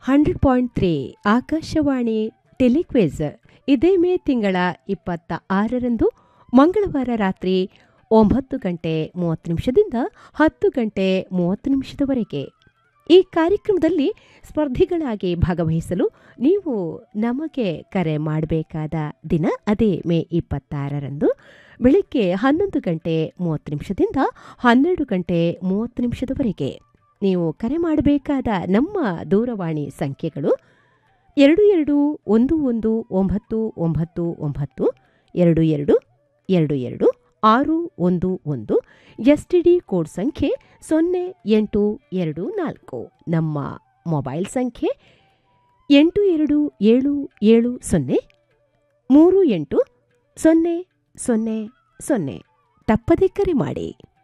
hundred point three Akashvani telequiz ಇದೇ May ತಿಂಗಳ ಇಪ್ಪತ್ತ ಆರರಂದು ಮಂಗಳವಾರ ರಾತ್ರಿ ಒಂಬತ್ತು ಗಂಟೆ ಮೂವತ್ತು ನಿಮಿಷದಿಂದ ಹತ್ತು ಗಂಟೆ ಮೂವತ್ತು ನಿಮಿಷದವರೆಗೆ ಈ ಕಾರ್ಯಕ್ರಮದಲ್ಲಿ ಸ್ಪರ್ಧಿಗಳಾಗಿ ಭಾಗವಹಿಸಲು ನೀವು ನಮಗೆ ಕರೆ ಮಾಡಬೇಕಾದ ದಿನ ಅದೇ ಮೇ ಇಪ್ಪತ್ತಾರರಂದು ಬೆಳಿಗ್ಗೆ ಹನ್ನೊಂದು ಗಂಟೆ ಮೂವತ್ತು ನಿಮಿಷದಿಂದ ಹನ್ನೆರಡು ಗಂಟೆ ಮೂವತ್ತು ನಿಮಿಷದವರೆಗೆ ನೀವು ಕರೆ ಮಾಡಬೇಕಾದ ನಮ್ಮ ದೂರವಾಣಿ ಸಂಖ್ಯೆಗಳು ಎರಡು ಎರಡು ಒಂದು ಒಂದು ಒಂಬತ್ತು ಒಂಬತ್ತು ಒಂಬತ್ತು ಎರಡು ಎರಡು ಎರಡು ಎರಡು ಆರು ಒಂದು ಒಂದು ಎಸ್ ಟಿ ಡಿ ಕೋಡ್ ಸಂಖ್ಯೆ ಸೊನ್ನೆ ಎಂಟು ಎರಡು ನಾಲ್ಕು ನಮ್ಮ ಮೊಬೈಲ್ ಸಂಖ್ಯೆ ಎಂಟು ಎರಡು ಏಳು ಏಳು ಸೊನ್ನೆ ಮೂರು ಎಂಟು ಸೊನ್ನೆ ಸೊನ್ನೆ ಸೊನ್ನೆ ತಪ್ಪದೆ ಕರೆ ಮಾಡಿ